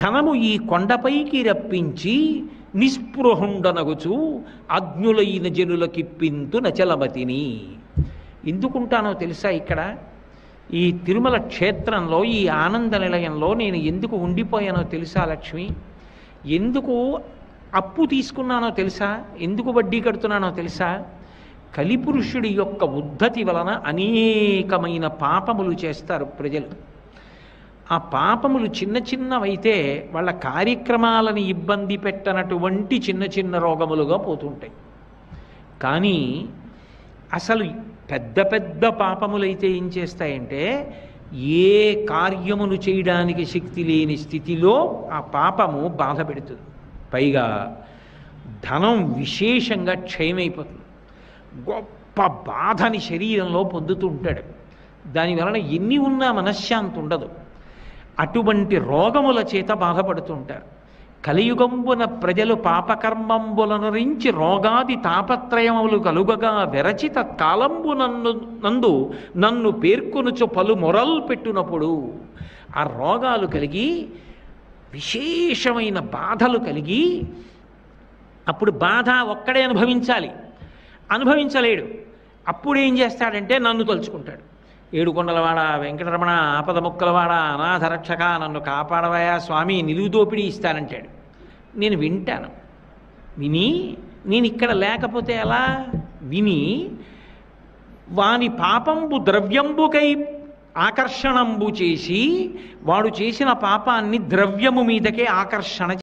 ధనము ఈ కొండపైకి రప్పించి నిస్పృహుండనగుచు అజ్ఞులైన జనులకిప్పింతు నచలమతిని ఎందుకుంటానో తెలుసా ఇక్కడ ఈ తిరుమల క్షేత్రంలో ఈ ఆనంద నిలయంలో నేను ఎందుకు ఉండిపోయానో తెలుసా లక్ష్మి ఎందుకు అప్పు తీసుకున్నానో తెలుసా ఎందుకు వడ్డీ కడుతున్నానో తెలుసా కలిపురుషుడి యొక్క ఉద్ధతి వలన అనేకమైన పాపములు చేస్తారు ప్రజలు ఆ పాపములు చిన్న చిన్నవైతే వాళ్ళ కార్యక్రమాలను ఇబ్బంది పెట్టనటువంటి చిన్న చిన్న రోగములుగా పోతుంటాయి కానీ అసలు పెద్ద పెద్ద పాపములైతే ఏం చేస్తాయంటే ఏ కార్యమును చేయడానికి శక్తి లేని స్థితిలో ఆ పాపము బాధ పెడుతుంది పైగా ధనం విశేషంగా క్షయమైపోతుంది గొప్ప బాధని శరీరంలో పొందుతూ ఉంటాడు దానివలన ఎన్ని ఉన్నా మనశ్శాంతి ఉండదు అటువంటి రోగముల చేత బాధపడుతుంటారు కలియుగంబున ప్రజలు పాపకర్మంబులనురించి రోగాది తాపత్రయములు కలుగగా వెరచిత కాలంబు నన్ను నందు నన్ను పేర్కొనుచు పలు మొరల్ పెట్టునప్పుడు ఆ రోగాలు కలిగి విశేషమైన బాధలు కలిగి అప్పుడు బాధ ఒక్కడే అనుభవించాలి అనుభవించలేడు అప్పుడు ఏం చేస్తాడంటే నన్ను తలుచుకుంటాడు ఏడుకొండలవాడ వెంకటరమణ ఆపద ముక్కలవాడ అనాథ రక్షక నన్ను కాపాడవయా స్వామి నిలువు దోపిడీ ఇస్తానంటాడు నేను వింటాను విని నేను ఇక్కడ లేకపోతే ఎలా విని వాని పాపంబు ద్రవ్యంబుకై ఆకర్షణంబు చేసి వాడు చేసిన పాపాన్ని ద్రవ్యము మీదకే ఆకర్షణ